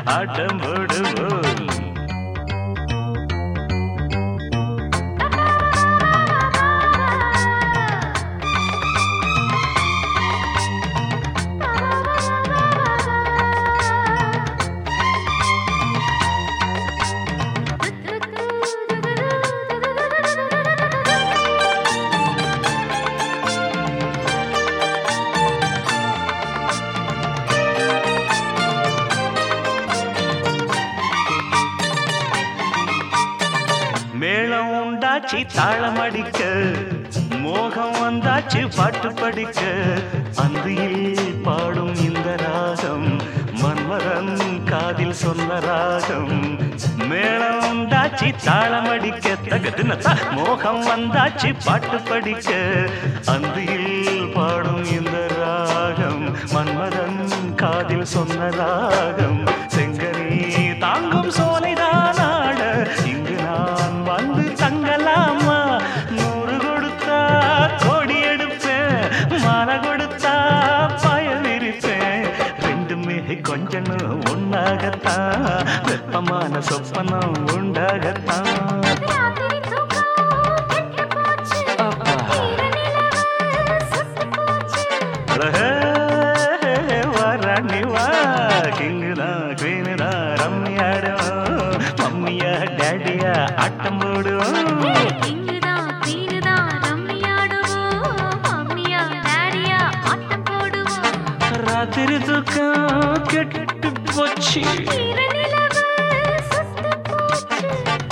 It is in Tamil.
ஆட்டம் போடுவோம் மேளம் உண்டாச்சு தாளம் அடிக்க மோகம் வந்தாச்சு பாட்டு படிக்க அந்தியில் பாடும் இந்த ராகம் மன்மதன் காதில் சொன்ன ராகம் மேளம் உண்டாச்சு தாளம் அடிக்க தகுதுன மோகம் வந்தாச்சு பாட்டு படிக்க அந்தியில் பாடும் இந்த ராகம் மன்மதன் காதில் சொன்ன ராகம் செங்கனி தாங்கும் சோலைதான் ஆட இங்கு நான் வந்து தங்கலாமா நூறு கொடுத்தா கோடி எடுப்பேன் மாலை கொடுத்தா பயன் இருப்பேன் ரெண்டுமே கொஞ்சனும் ஒன்னாகத்தான் வெப்பமான சொப்பனம் உண்டாகத்தான் ராத்திரி தூக்கம் கெட்டு போச்சு அப்பா. ஈர நிலவு சுட்டு போச்சு அழகே, வரணி வா கிங்குதா குயினுதா ரம்மியாடும் மம்மியா டேடியா ஆட்டம் போடுவோம் கிங்குதா பீனுதா ரம்மியாடுவோம் மம்மியா டாடியா ஆட்டம் போடுவோம் ராத்திரி தூக்கம் கெட்டு போச்சு ஈர நிலவு சுட்டு போச்சு